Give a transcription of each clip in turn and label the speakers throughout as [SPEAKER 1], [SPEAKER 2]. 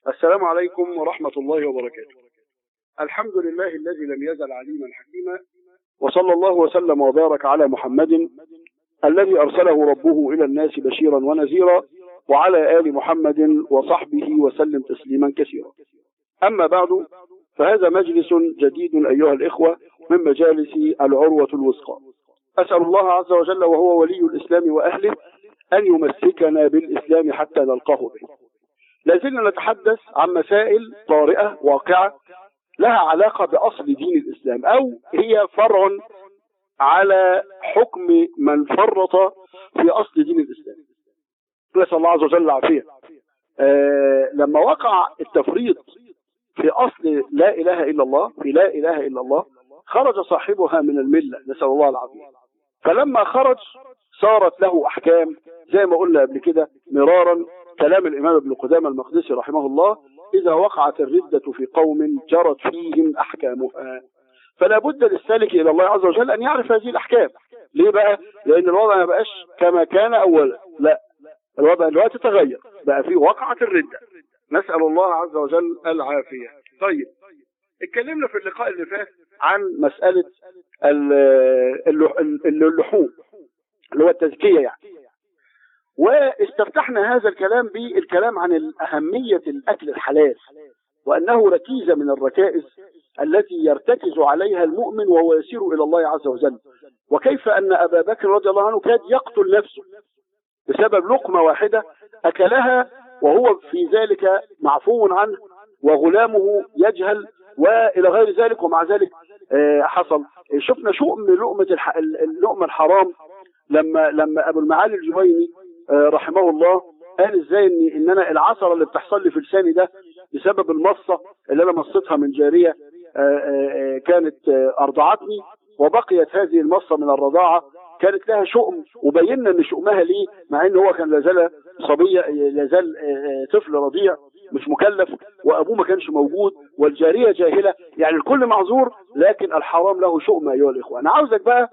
[SPEAKER 1] السلام عليكم ورحمة الله وبركاته الحمد لله الذي لم يزل عليما حكيما وصلى الله وسلم وبارك على محمد الذي أرسله ربه إلى الناس بشيرا ونذيرا وعلى آل محمد وصحبه وسلم تسليما كثيرا أما بعد فهذا مجلس جديد أيها الإخوة من مجالس العروة الوثقى أسأل الله عز وجل وهو ولي الإسلام وأهله أن يمسكنا بالإسلام حتى نلقاه به لازلنا نتحدث عن مسائل طارئة واقعة لها علاقة بأصل دين الإسلام أو هي فرع على حكم من فرط في أصل دين الإسلام نسأل الله عز وجل العافية آه لما وقع التفريط في أصل لا إله إلا الله في لا إله إلا الله خرج صاحبها من الملة نسأل الله العافية فلما خرج صارت له أحكام زي ما قلنا قبل كده مرارا كلام الإمام ابن قدامة المقدسي رحمه الله إذا وقعت الردة في قوم جرت فيهم أحكامها فلا بد للسالك إلى الله عز وجل أن يعرف هذه الأحكام ليه بقى؟ لأن الوضع ما بقاش كما كان أولا لا الوضع دلوقتي تغير بقى في وقعت الردة نسأل الله عز وجل العافية طيب اتكلمنا في اللقاء اللي فات عن مسألة اللحوم اللي هو التزكية يعني واستفتحنا هذا الكلام بالكلام عن أهمية الأكل الحلال وأنه ركيزة من الركائز التي يرتكز عليها المؤمن وهو يسير إلى الله عز وجل وكيف أن أبا بكر رضي الله عنه كاد يقتل نفسه بسبب لقمة واحدة أكلها وهو في ذلك معفو عنه وغلامه يجهل وإلى غير ذلك ومع ذلك حصل شفنا شؤم لقمة اللقمة الحرام لما لما أبو المعالي الجهيني رحمه الله قال ازاي ان ان انا العصره اللي بتحصل لي في لساني ده بسبب المصه اللي انا مصيتها من جاريه كانت ارضعتني وبقيت هذه المصه من الرضاعه كانت لها شؤم وبينا ان شؤمها ليه مع ان هو كان لازال صبيه لازال طفل رضيع مش مكلف وابوه ما كانش موجود والجاريه جاهله يعني الكل معذور لكن الحرام له شؤم ايها الاخوه انا عاوزك بقى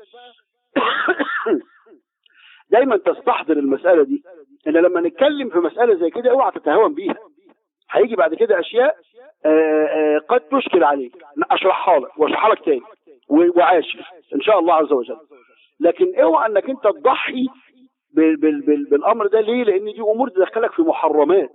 [SPEAKER 1] دايما تستحضر المسألة دي ان لما نتكلم في مسألة زي كده اوعى تتهاون بيها هيجي بعد كده اشياء آآ آآ قد تشكل عليك اشرحها لك واشرحها لك تاني وعاشر ان شاء الله عز وجل لكن اوعى انك انت تضحي بال بال بال بالامر ده ليه لان دي امور تدخلك في محرمات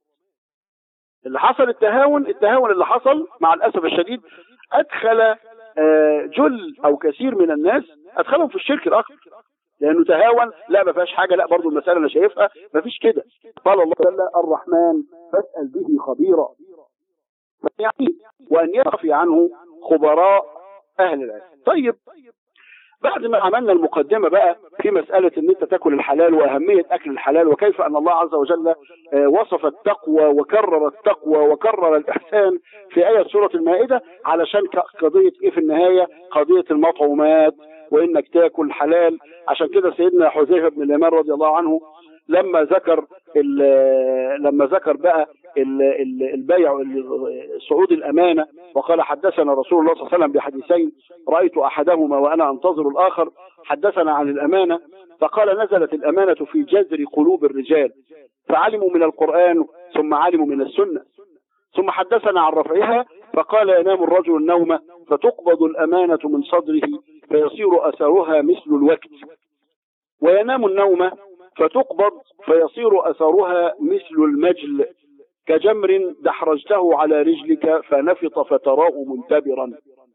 [SPEAKER 1] اللي حصل التهاون التهاون اللي حصل مع الاسف الشديد ادخل جل او كثير من الناس ادخلهم في الشرك الاكبر لانه تهاون لا ما فيهاش حاجه لا برضه المساله انا شايفها ما فيش كده قال الله جل الرحمن فاسال به خبيرا يعني وان يخفي عنه خبراء اهل العلم طيب بعد ما عملنا المقدمة بقى في مسألة ان انت تاكل الحلال واهمية اكل الحلال وكيف ان الله عز وجل وصف التقوى وكرر التقوى وكرر الاحسان في آية سورة المائدة علشان قضية ايه في النهاية قضية المطعومات وانك تاكل حلال عشان كده سيدنا حذيفه بن اليمان رضي الله عنه لما ذكر لما ذكر بقى البيع صعود الامانه وقال حدثنا رسول الله صلى الله عليه وسلم بحديثين رايت احدهما وانا انتظر الاخر حدثنا عن الامانه فقال نزلت الامانه في جذر قلوب الرجال فعلموا من القران ثم علموا من السنه ثم حدثنا عن رفعها فقال ينام الرجل النوم فتقبض الامانه من صدره فيصير اثرها مثل الوقت وينام النوم فتقبض فيصير اثرها مثل المجل كجمر دحرجته على رجلك فنفط فتراه منتبرا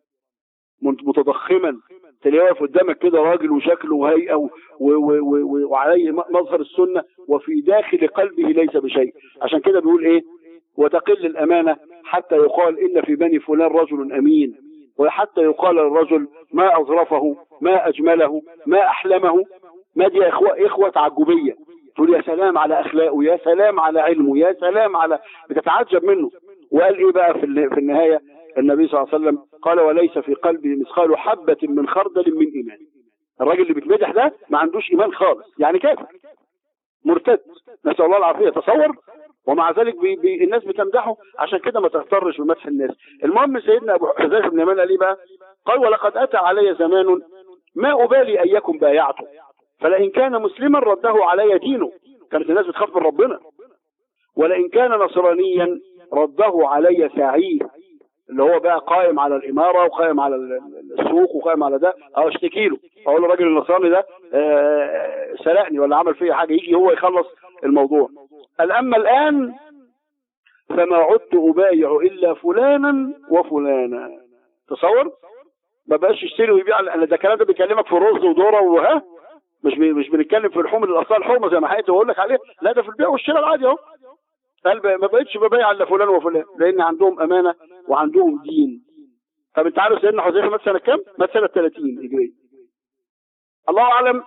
[SPEAKER 1] متضخما تلاقيه واقف قدامك كده راجل وشكله وهيئه وعليه مظهر السنه وفي داخل قلبه ليس بشيء عشان كده بيقول ايه وتقل الامانه حتى يقال ان في بني فلان رجل امين وحتى يقال للرجل ما أظرفه ما أجمله ما أحلمه ما دي إخوة, إخوة تعجبية تقول يا سلام على أخلاقه يا سلام على علمه يا سلام على بتتعجب منه وقال إيه بقى في, في النهاية النبي صلى الله عليه وسلم قال وليس في قلبه مثقال حبة من خردل من إيمان الراجل اللي بيتمدح ده ما عندوش إيمان خالص يعني كافر مرتد نسأل الله العافية تصور ومع ذلك بي بي الناس بتمدحه عشان كده ما تغترش بمدح الناس المهم سيدنا ابو حذيفه بن يمان قال ايه بقى قال ولقد اتى علي زمان ما ابالي ايكم بايعته فلئن كان مسلما رده علي دينه كانت الناس بتخاف من ربنا ولئن كان نصرانيا رده علي سعيه اللي هو بقى قائم على الاماره وقائم على ال- ال- السوق وقائم على ده او اشتكي له اقول له الراجل النصراني ده آه، سرقني ولا عمل فيا حاجه يجي هو يخلص الموضوع قال اما الان فما عدت ابايع الا فلانا وفلانا تصور ما بقاش يشتري ويبيع انا ده الكلام ده بيكلمك في رز وذره وها مش بي مش بنتكلم في اللحوم اللي اصلا الحومه زي ما حقيقة بقول لك عليه لا ده في البيع والشراء العادي اهو قال ب- ما بقتش ببيع الا فلان وفلان لان عندهم امانه وعندهم دين طب انت عارف سيدنا حذيفه مات سنه كام؟ مات سنه 30 هجريه الله اعلم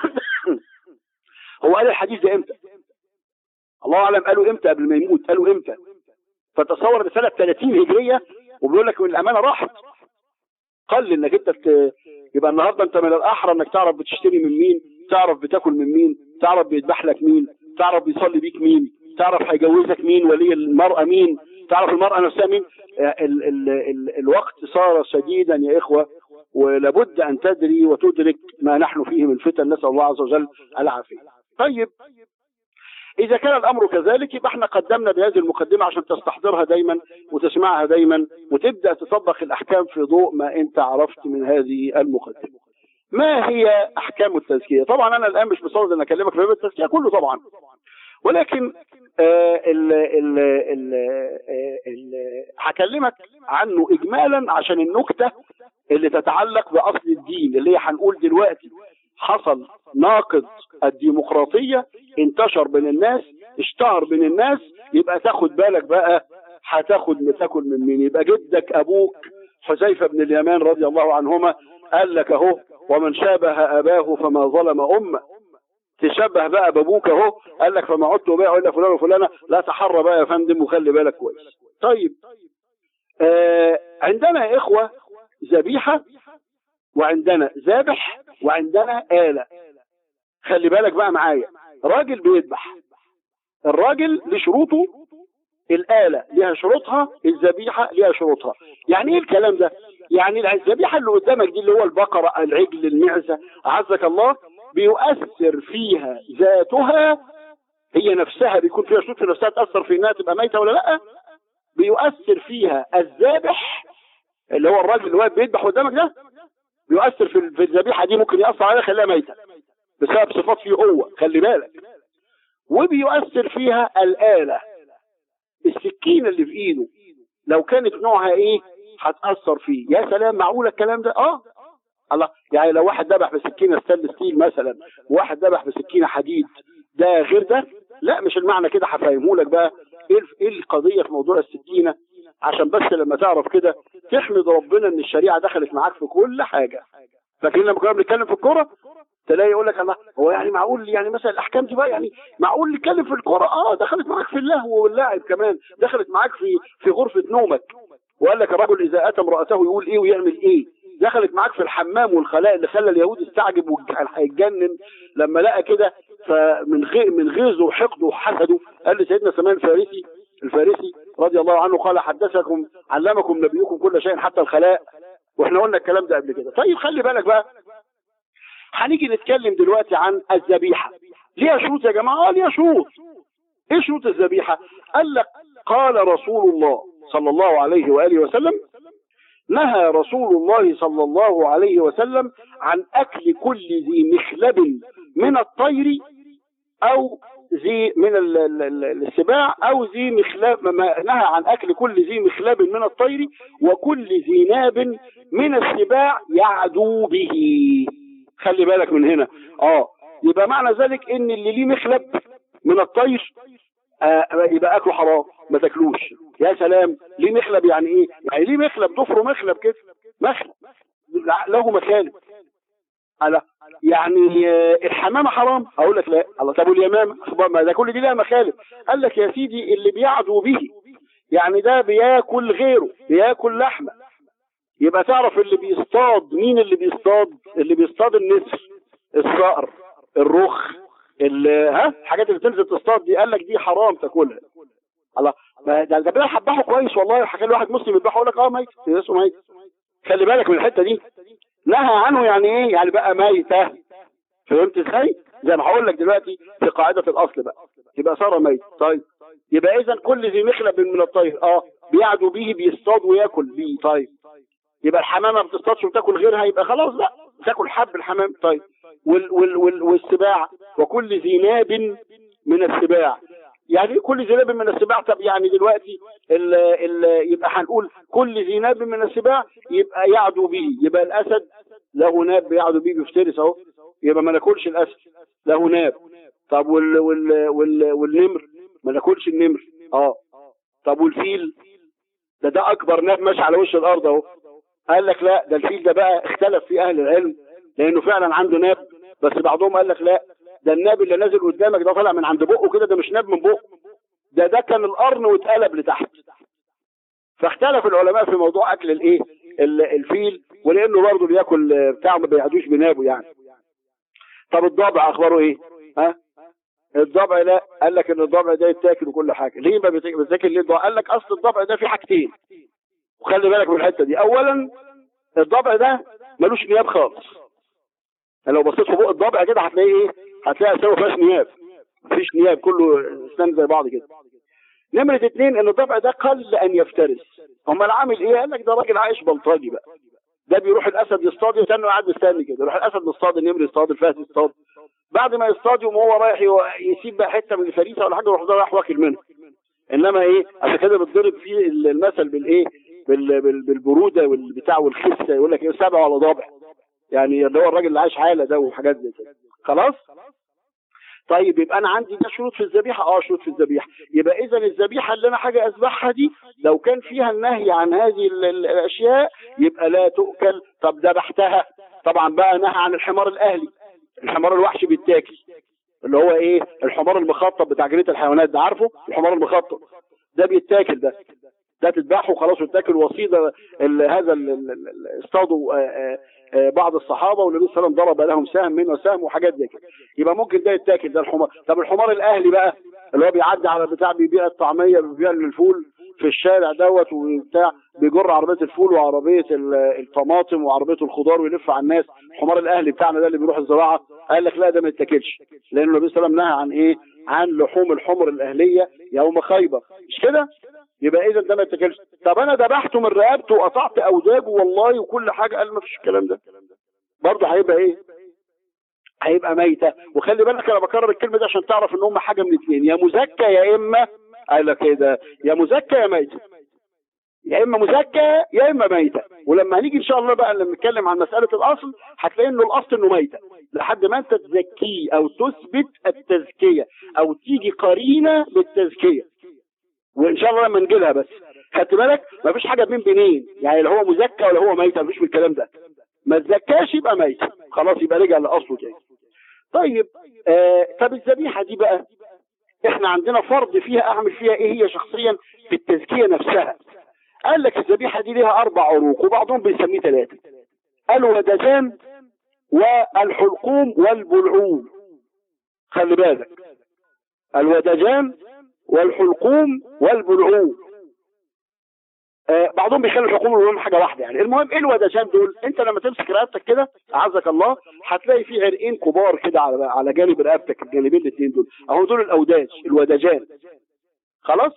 [SPEAKER 1] هو قال الحديث ده امتى؟ الله اعلم قالوا امتى قبل ما يموت قالوا امتى؟ فتصور ده سنه 30 هجريه وبيقول لك ان الامانه راحت قل انك انت ت... يبقى النهارده انت من الاحرى انك تعرف بتشتري من مين تعرف بتاكل من مين تعرف بيذبح لك مين تعرف بيصلي بيك مين تعرف هيجوزك مين ولي المرأة مين تعرف المرأة نفسها مين ال ال ال الوقت صار شديدا يا إخوة ولابد أن تدري وتدرك ما نحن فيه من فتن نسأل الله عز وجل العافية طيب إذا كان الأمر كذلك يبقى احنا قدمنا بهذه المقدمة عشان تستحضرها دايما وتسمعها دايما وتبدأ تطبق الأحكام في ضوء ما أنت عرفت من هذه المقدمة ما هي أحكام التزكية طبعا أنا الآن مش مصدر أن أكلمك في باب التزكية كله طبعا ولكن آه ال ال ال آه ال هكلمك عنه إجمالا عشان النكتة اللي تتعلق بأصل الدين اللي هي هنقول دلوقتي حصل ناقض الديمقراطية انتشر بين الناس اشتهر بين الناس يبقى تاخد بالك بقى هتاخد تاكل من مين يبقى جدك ابوك حذيفه بن اليمان رضي الله عنهما قال لك اهو ومن شابه اباه فما ظلم امه تشبه بقى بابوك اهو قال لك فما عدت ابايع الا فلان وفلانه لا تحرى بقى يا فندم وخلي بالك كويس طيب آه عندنا يا اخوه ذبيحه وعندنا ذابح وعندنا آلة خلي بالك بقى معايا راجل بيذبح الراجل لشروطه الآلة ليها شروطها الذبيحة ليها شروطها يعني ايه الكلام ده يعني الذبيحة اللي قدامك دي اللي هو البقرة العجل المعزة أعزك الله بيؤثر فيها ذاتها هي نفسها بيكون فيها شروط في نفسها تأثر في انها تبقى ميتة ولا لا بيؤثر فيها الذابح اللي هو الراجل اللي واقف بيذبح قدامك ده بيؤثر في في الذبيحه دي ممكن ياثر عليها يخليها ميته بسبب صفات فيه هو خلي بالك وبيؤثر فيها الاله السكينه اللي في ايده لو كانت نوعها ايه هتاثر فيه يا سلام معقول الكلام ده اه الله يعني لو واحد ذبح بسكينه ستانلس ستيل مثلا وواحد ذبح بسكينه حديد ده غير ده لا مش المعنى كده هفهمه لك بقى ايه ايه القضيه في موضوع السكينه عشان بس لما تعرف كده تحمد ربنا ان الشريعه دخلت معاك في كل حاجه لكن لما كنا بنتكلم في الكوره تلاقي يقول لك الله هو يعني معقول يعني مثلا الاحكام دي بقى يعني معقول نتكلم في الكوره اه دخلت معاك في اللهو واللاعب كمان دخلت معاك في في غرفه نومك وقال لك الرجل اذا اتى امراته يقول ايه ويعمل ايه دخلت معاك في الحمام والخلاء اللي خلى اليهود يستعجب وهيتجنن لما لقى كده فمن غير من غيظه وحقده وحسده قال لسيدنا سلمان الفارسي الفارسي رضي الله عنه قال حدثكم علمكم نبيكم كل شيء حتى الخلاء واحنا قلنا الكلام ده قبل كده طيب خلي بالك بقى هنيجي نتكلم دلوقتي عن الذبيحه ليها شروط يا جماعه اه ليها شروط ايه شروط الذبيحه قال لك قال رسول الله صلى الله عليه واله وسلم نهى رسول الله صلى الله عليه وسلم عن اكل كل ذي مخلب من الطير او ذي من السباع او ذي مخلب نهى عن اكل كل ذي مخلب من الطير وكل ذي ناب من السباع يعدو به خلي بالك من هنا اه يبقى معنى ذلك ان اللي ليه مخلب من الطير آه يبقى اكله حرام ما تاكلوش يا سلام ليه مخلب يعني ايه يعني ليه مخلب ضفره مخلب كده مخلب له مخالب على يعني الحمامة حرام اقول لك لا الله طب واليمامة ما ده كل دي لها مخالف قال لك يا سيدي اللي بيعدو به يعني ده بياكل غيره بياكل لحمة يبقى تعرف اللي بيصطاد مين اللي بيصطاد اللي بيصطاد النسر الصقر الرخ ها الحاجات اللي تنزل تصطاد دي قال لك دي حرام تاكلها الله ده ده بيحبحه كويس والله حكى لي واحد مسلم يذبحه يقول لك اه ميت اسمه ميت خلي بالك من الحته دي نهى عنه يعني ايه يعني بقى ميتة فهمت ازاي زي ما هقول لك دلوقتي في قاعدة الاصل بقى يبقى صار ميت طيب يبقى اذا كل ذي مخلب من الطير اه بيعدو به بيصطاد وياكل بيه طيب يبقى الحمامه ما بتصطادش وتاكل غيرها يبقى خلاص لا تاكل حب الحمام طيب وال وال وال والسباع وكل ذي ناب من السباع يعني ايه كل ذي ناب من السباع طب يعني دلوقتي ال ال يبقى هنقول كل ذي ناب من السباع يبقى يعدو به يبقى الاسد له ناب بيعدو به بيفترس اهو يبقى ما ناكلش الاسد له ناب طب وال وال وال والنمر ما ناكلش النمر اه طب والفيل ده ده اكبر ناب ماشي على وش الارض اهو قال لك لا ده الفيل ده بقى اختلف في اهل العلم لانه فعلا عنده ناب بس بعضهم قال لك لا ده الناب اللي نازل قدامك ده طالع من عند بقه كده ده مش ناب من بقه ده ده كان القرن واتقلب لتحت فاختلف العلماء في موضوع اكل الايه ال- الفيل ولانه برضه بياكل بتاعه ما بيعدوش بنابه يعني طب الضبع اخباره ايه ها الضبع لا قال لك ان الضبع ده يتاكل وكل حاجه ليه ما بيتاكل بيتاكل ليه الضبع قال لك اصل الضبع ده فيه حاجتين وخلي بالك من الحته دي اولا الضبع ده ملوش نياب خالص يعني لو بصيت في بق الضبع كده هتلاقي ايه هتلاقي اسنانه ما فيهاش نياب مفيش نياب كله اسنان زي بعض كده نمرة اتنين ان الضبع ده قل ان يفترس امال عامل ايه قال لك ده راجل عايش بلطجي بقى ده بيروح الاسد يصطاد يستنى قاعد مستني كده يروح الاسد يصطاد النمر يصطاد الفهد يصطاد بعد ما يصطاد يقوم هو رايح يو- يسيب بقى حته من الفريسه ولا حاجه يروح ده رايح واكل منها انما ايه عشان كده بتضرب فيه المثل بالايه بال- بال- بالبروده والبتاع والخسه يقول لك ايه سبع ولا ضابع يعني اللي هو الراجل اللي عايش حاله ده وحاجات زي كده خلاص طيب يبقى انا عندي ده شروط في الذبيحه اه شروط في الذبيحه يبقى اذا الذبيحه اللي انا حاجه اذبحها دي لو كان فيها النهي عن هذه ال- ال- الاشياء يبقى لا تؤكل طب ذبحتها طبعا بقى نهى عن الحمار الاهلي الحمار الوحشي بيتاكل اللي هو ايه الحمار المخطط بتاع جنينه الحيوانات ده عارفه الحمار المخطط ده بيتاكل ده ده تذبحه خلاص وتاكل وصيده ال- هذا ال- ال- ال- اصطادوا آه، آه، آه، بعض الصحابه والنبي صلى الله عليه وسلم ضرب لهم سهم منه سهم وحاجات زي كده يبقى ممكن ده يتاكل ده الحمار طب الحمار الاهلي بقى اللي هو بيعدي على بتاع بيبيع الطعميه بيبيع الفول في الشارع دوت وبتاع بيجر عربيه الفول وعربيه ال- الطماطم وعربيه الخضار ويلف على الناس الحمار الاهلي بتاعنا ده اللي بيروح الزراعه قال لك لا ده ما يتاكلش لان النبي صلى الله عليه وسلم نهى عن ايه عن لحوم الحمر الاهليه يوم خيبر مش كده يبقى اذا ده ما يتاكلش طب انا ذبحته من رقبته وقطعت اوداجه والله وكل حاجه قال ما فيش الكلام ده برضه هيبقى ايه هيبقى ميتة وخلي بالك انا بكرر الكلمة دي عشان تعرف ان هم حاجة من اتنين يا مزكى يا اما قال لك كده يا مزكى يا ميتة يا اما مزكى يا اما ميتة ولما هنيجي ان شاء الله بقى لما نتكلم عن مسألة الاصل هتلاقي انه الاصل انه ميتة لحد ما انت تزكيه او تثبت التزكية او تيجي قرينة بالتزكية وان شاء الله لما نجيلها بس خدت بالك مفيش حاجة بين بينين يعني لا هو مزكى ولا هو ميتة مفيش من الكلام ده ما تزكاش يبقى ميت خلاص يبقى رجع لاصله تاني طيب آه طب الذبيحه دي بقى احنا عندنا فرض فيها اعمل فيها ايه هي شخصيا في التزكيه نفسها قال لك الذبيحه دي ليها اربع عروق وبعضهم بيسميه ثلاثه الودجان والحلقوم والبلعوم خلي بالك الودجان والحلقوم والبلعوم آه بعضهم بيخلي الحكومه والبلعوم حاجه واحده يعني المهم ايه الودجان دول انت لما تمسك رقبتك كده اعزك الله هتلاقي في عرقين كبار كده على على جانب رقبتك الجانبين الاثنين دول اهو دول الاوداج الودجان خلاص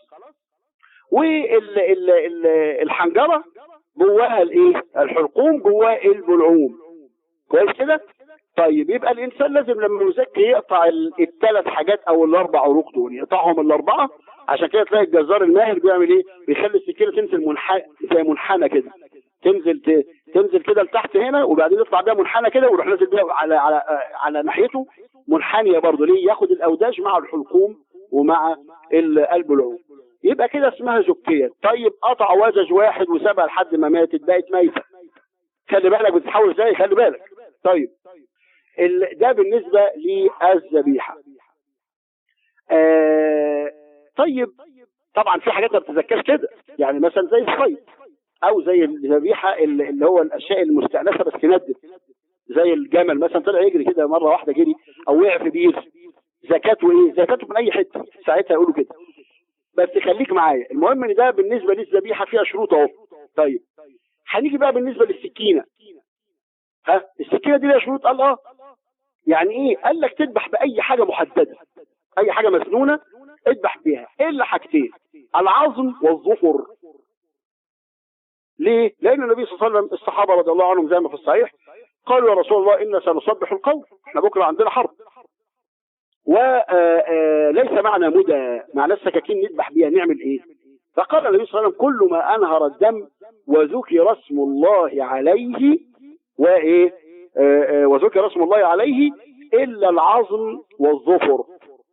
[SPEAKER 1] والحنجره جواها الايه الحلقوم جواها البلعوم كويس كده طيب يبقى الانسان لازم لما يزكي يقطع الثلاث حاجات او الاربع عروق دول يقطعهم الاربعه عشان كده تلاقي الجزار الماهر بيعمل ايه بيخلي السكينه تنزل منحنى زي منحنى كده تنزل ت... تنزل كده لتحت هنا وبعدين يطلع بيها منحنى كده ويروح نازل بيها على على على ناحيته منحنيه برضه ليه ياخد الاوداج مع الحلقوم ومع البلعوم يبقى كده اسمها زكيه طيب قطع وزج واحد وسابها لحد ما ماتت بقت ميته خلي بالك بتتحول ازاي خلي بالك طيب ال... ده بالنسبه للذبيحه آه طيب طبعا في حاجات ما بتتذكرش كده يعني مثلا زي الصيد او زي الذبيحه اللي هو الاشياء المستانسه بس ندت زي الجمل مثلا طلع يجري كده مره واحده جري او وقع في بير زكاته ايه؟ زكاته من اي حته ساعتها يقولوا كده بس خليك معايا المهم ان ده بالنسبه للذبيحه فيها شروط اهو طيب هنيجي بقى بالنسبه للسكينه ها السكينه دي ليها شروط قال اه يعني ايه قال لك تذبح باي حاجه محدده اي حاجه مسنونه اذبح بيها الا حاجتين العظم والظفر ليه؟ لان النبي صلى الله عليه وسلم الصحابه رضي الله عنهم زي ما في الصحيح قالوا يا رسول الله انا سنصبح القوم احنا بكره عندنا حرب وليس معنى مدى معنى السكاكين نذبح بيها نعمل ايه فقال النبي صلى الله عليه وسلم كل ما انهر الدم وذكر اسم الله عليه وايه آه، آه، وذكر اسم الله عليه الا العظم والظفر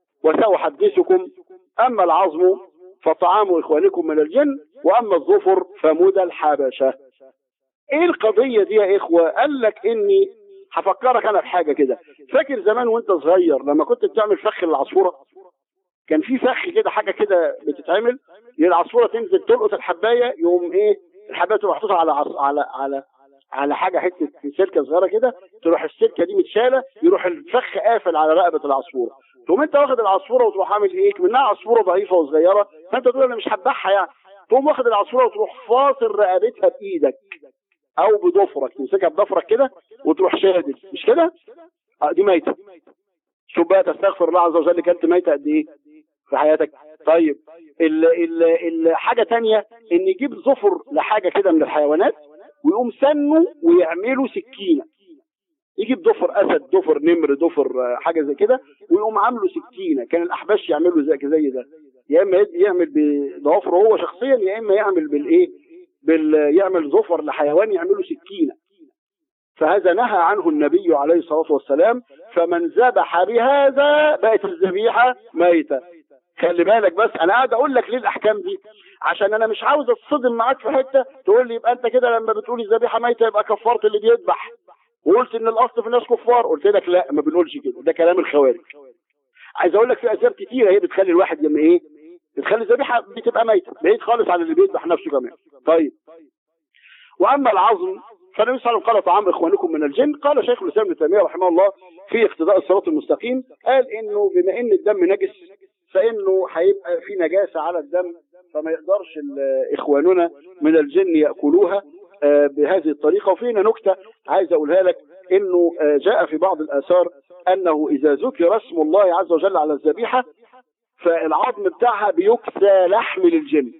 [SPEAKER 1] وساحدثكم اما العظم فطعام اخوانكم من الجن واما الظفر فمدى الحبشه ايه القضيه دي يا اخوه قال لك اني هفكرك انا بحاجه كده فاكر زمان وانت صغير لما كنت بتعمل فخ للعصفوره كان في فخ كده حاجه كده بتتعمل العصفوره تنزل تلقط الحبايه يقوم ايه الحبايه تبقى محطوطه على عص... على على على حاجه حته سلكه صغيره كده تروح السلكه دي متشاله يروح الفخ قافل على رقبه العصفوره تقوم انت واخد العصفوره وتروح عامل ايه منها عصفوره ضعيفه وصغيره فانت تقول انا مش هذبحها يعني تقوم واخد العصفوره وتروح فاصل رقبتها بايدك او بضفرك تمسكها بضفرك كده وتروح شادد مش كده آه دي ميته شوف بقى تستغفر الله عز وجل كانت ميته قد ايه في حياتك طيب ال ال ال حاجه تانية ان يجيب ظفر لحاجه كده من الحيوانات ويقوم سنه ويعمله سكينه يجيب ضفر اسد ضفر نمر ضفر آه، حاجه زي كده ويقوم عامله سكينه كان الاحباش يعملوا زي زي ده يا اما يعمل بضوافره هو شخصيا يا اما يعمل بالايه بال يعمل ظفر لحيوان يعمله سكينه فهذا نهى عنه النبي عليه الصلاه والسلام فمن ذبح بهذا بقت الذبيحه ميته خلي بالك بس انا قاعد اقول لك ليه الاحكام دي عشان انا مش عاوز اتصدم معاك في حته تقول لي يبقى انت كده لما بتقول الذبيحه ميته يبقى كفرت اللي بيذبح وقلت ان الاصل في الناس كفار قلت لك لا ما بنقولش كده ده كلام الخوارج عايز اقول لك في اسباب كتيره هي بتخلي الواحد لما ايه بتخلي الذبيحه بتبقى ميته بعيد خالص عن اللي بيذبح نفسه كمان طيب واما العظم فالنبي صلى الله عليه وسلم قال طعام اخوانكم من الجن قال شيخ الاسلام ابن تيميه رحمه الله في اقتضاء الصراط المستقيم قال انه بما ان الدم نجس فانه هيبقى في نجاسه على الدم فما يقدرش ال- اخواننا من الجن ياكلوها آه، بهذه الطريقه وفينا نكته عايز اقولها لك انه آه، جاء في بعض الاثار انه اذا ذكر اسم الله عز وجل على الذبيحه فالعظم بتاعها بيكسى لحم للجن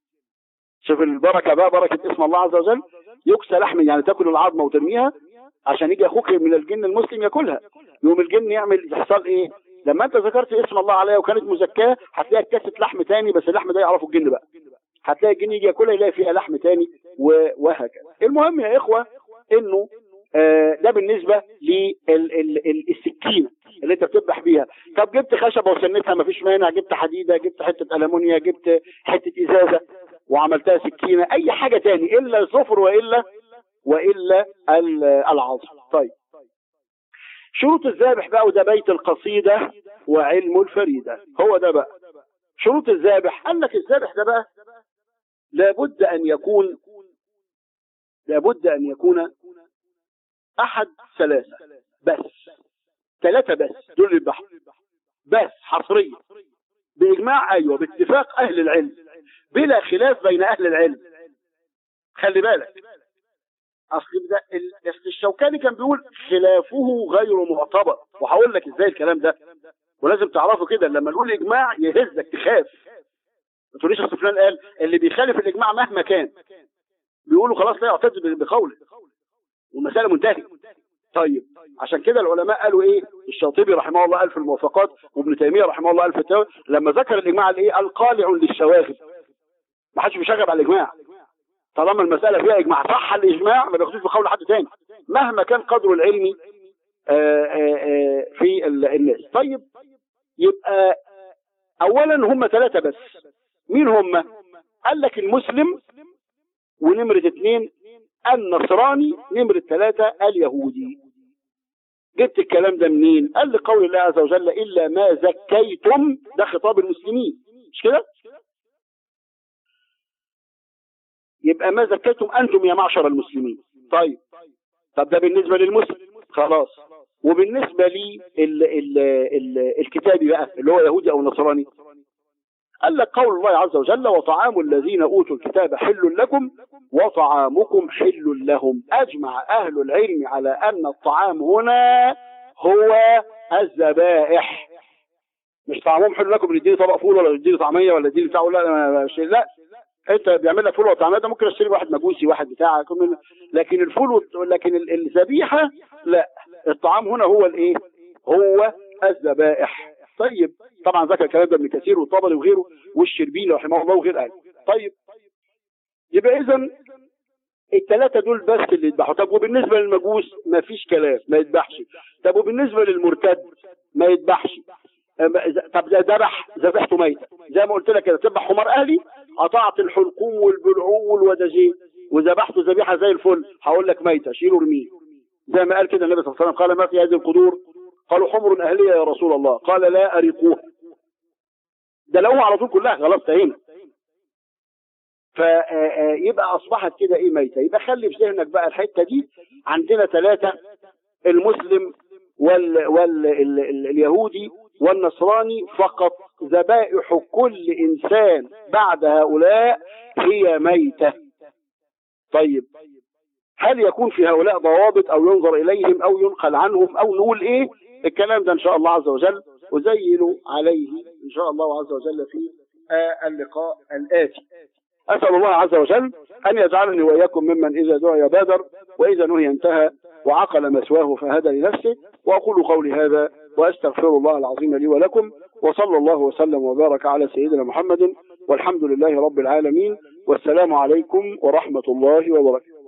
[SPEAKER 1] شوف البركه بقى بركه اسم الله عز وجل يكسى لحم يعني تاكل العظمه وترميها عشان يجي اخوك من الجن المسلم ياكلها يوم الجن يعمل يحصل ايه لما انت ذكرت اسم الله عليها وكانت مزكاه هتلاقي كاسه لحم تاني بس اللحم ده يعرفه الجن بقى هتلاقي الجن يجي ياكلها يلاقي فيها لحم تاني و- وهكذا المهم يا اخوه انه آه، ده بالنسبه للسكينه اللي انت بتذبح بيها طب جبت خشبه وسنتها مفيش مانع جبت حديده جبت حته المونيا جبت حته ازازه وعملتها سكينه اي حاجه تاني الا الظفر والا والا ال- العظم طيب شروط الذابح بقى وده بيت القصيده وعلم الفريده هو ده بقى شروط الذابح قال لك الذابح ده بقى لابد ان يكون لابد ان يكون احد ثلاثه بس ثلاثه بس دول اللي يذبحوا بس حصريا باجماع ايوه باتفاق اهل العلم بلا خلاف بين اهل العلم خلي بالك اصل ده ال- أصل الشوكاني كان بيقول خلافه غير معتبر وهقول لك ازاي الكلام ده ولازم تعرفوا كده لما نقول اجماع يهزك تخاف ما تقوليش اصل فلان قال اللي بيخالف الاجماع مهما كان بيقولوا خلاص لا يعتد بقوله والمساله منتهيه طيب عشان كده العلماء قالوا ايه الشاطبي رحمه الله قال في الموافقات وابن تيميه رحمه الله قال في التاوي لما ذكر الاجماع قال ايه القالع للشواغب ما حدش بيشغب على الاجماع طالما المساله فيها اجماع صح الاجماع ما بياخدوش بقول حد تاني مهما كان قدره العلمي آه، آه، آه، في ال- الناس طيب يبقى اولا هم ثلاثه بس مين هم قال لك المسلم ونمرة اثنين النصراني نمرة ثلاثة اليهودي جبت الكلام ده منين قال لقول الله عز وجل إلا ما زكيتم ده خطاب المسلمين مش كده يبقى ما زكيتم أنتم يا معشر المسلمين طيب طب ده بالنسبة للمسلم خلاص وبالنسبة لي ال ال ال الكتابي بقى اللي هو يهودي أو نصراني قال لك قول الله عز وجل وطعام الذين أوتوا الكتاب حل لكم وطعامكم حل لهم أجمع أهل العلم على أن الطعام هنا هو الذبائح مش طعمهم حلو لكم نديني طبق فول ولا نديني طعميه ولا نديني بتاع لا لا, لا انت بيعمل لك فول وطعميه ده ممكن اشتري واحد مجوسي واحد بتاع لكن الفول لكن الذبيحه لا الطعام هنا هو الايه هو الذبائح طيب طبعا ذكر الكلام ده ابن كثير والطبري وغيره والشربيني رحمه الله وغير اهل طيب يبقى اذا الثلاثة دول بس اللي يذبحوا طب وبالنسبة للمجوس ما فيش كلام ما يذبحش طب وبالنسبة للمرتد ما يذبحش طب ده ذبح ذبحته ميتة زي ما قلت لك كده تذبح حمار اهلي قطعت الحلقوم والبلعوم والودجين وذبحته ذبيحة زي الفل هقول لك ميتة شيله ارميه زي ما قال كده النبي صلى الله عليه وسلم قال ما في هذه القدور قالوا حمر أهلية يا رسول الله قال لا أريقوها ده لو على طول كلها خلاص تهينا فيبقى أصبحت كده إيه ميتة يبقى خلي في ذهنك بقى الحتة دي عندنا ثلاثة المسلم وال وال ال ال اليهودي والنصراني فقط ذبائح كل إنسان بعد هؤلاء هي ميتة طيب هل يكون في هؤلاء ضوابط أو ينظر إليهم أو ينقل عنهم أو نقول إيه الكلام ده إن شاء الله عز وجل أزيل عليه إن شاء الله عز وجل في اللقاء الآتي أسأل الله عز وجل أن يجعلني وإياكم ممن إذا دعي بادر وإذا نهي انتهى وعقل مثواه فهدى لنفسه وأقول قولي هذا وأستغفر الله العظيم لي ولكم وصلى الله وسلم وبارك على سيدنا محمد والحمد لله رب العالمين والسلام عليكم ورحمة الله وبركاته